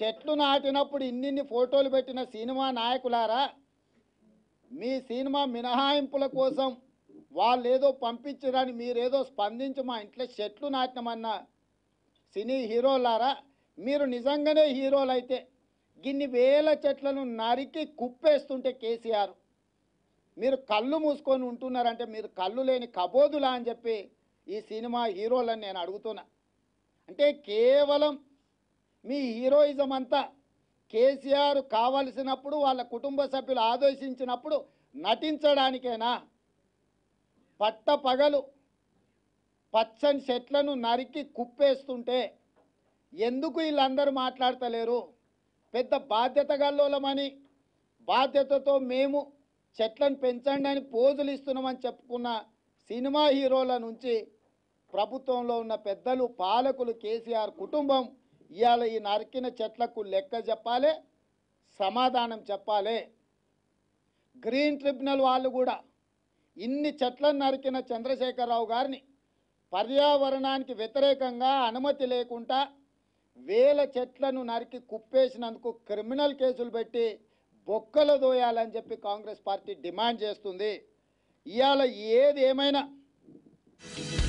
చెట్లు నాటినప్పుడు ఇన్నిన్ని ఫోటోలు పెట్టిన సినిమా నాయకులారా మీ సినిమా మినహాయింపుల కోసం వాళ్ళు ఏదో పంపించరని మీరేదో స్పందించి మా ఇంట్లో చెట్లు నాటినమన్న సినీ హీరోలారా మీరు నిజంగానే హీరోలు అయితే గిన్ని వేల చెట్లను నరికి కుప్పేస్తుంటే కేసీఆర్ మీరు కళ్ళు మూసుకొని ఉంటున్నారంటే మీరు కళ్ళు లేని కబోదులా అని చెప్పి ఈ సినిమా హీరోలని నేను అడుగుతున్నా అంటే కేవలం మీ హీరోయిజం అంతా కేసీఆర్ కావలసినప్పుడు వాళ్ళ కుటుంబ సభ్యులు ఆదేశించినప్పుడు నటించడానికేనా పట్ట పగలు పచ్చని చెట్లను నరికి కుప్పేస్తుంటే ఎందుకు వీళ్ళందరూ మాట్లాడతలేరు పెద్ద బాధ్యత గల్లోలమని బాధ్యతతో మేము చెట్లను పెంచండి అని పోజులు ఇస్తున్నామని చెప్పుకున్న సినిమా హీరోల నుంచి ప్రభుత్వంలో ఉన్న పెద్దలు పాలకులు కేసీఆర్ కుటుంబం ఇవాళ ఈ నరికిన చెట్లకు లెక్క చెప్పాలి సమాధానం చెప్పాలి గ్రీన్ ట్రిబ్యునల్ వాళ్ళు కూడా ఇన్ని చెట్లను నరికిన చంద్రశేఖరరావు గారిని పర్యావరణానికి వ్యతిరేకంగా అనుమతి లేకుండా వేల చెట్లను నరికి కుప్పేసినందుకు క్రిమినల్ కేసులు పెట్టి బొక్కలు దోయాలని చెప్పి కాంగ్రెస్ పార్టీ డిమాండ్ చేస్తుంది ఇవాళ ఏది ఏమైనా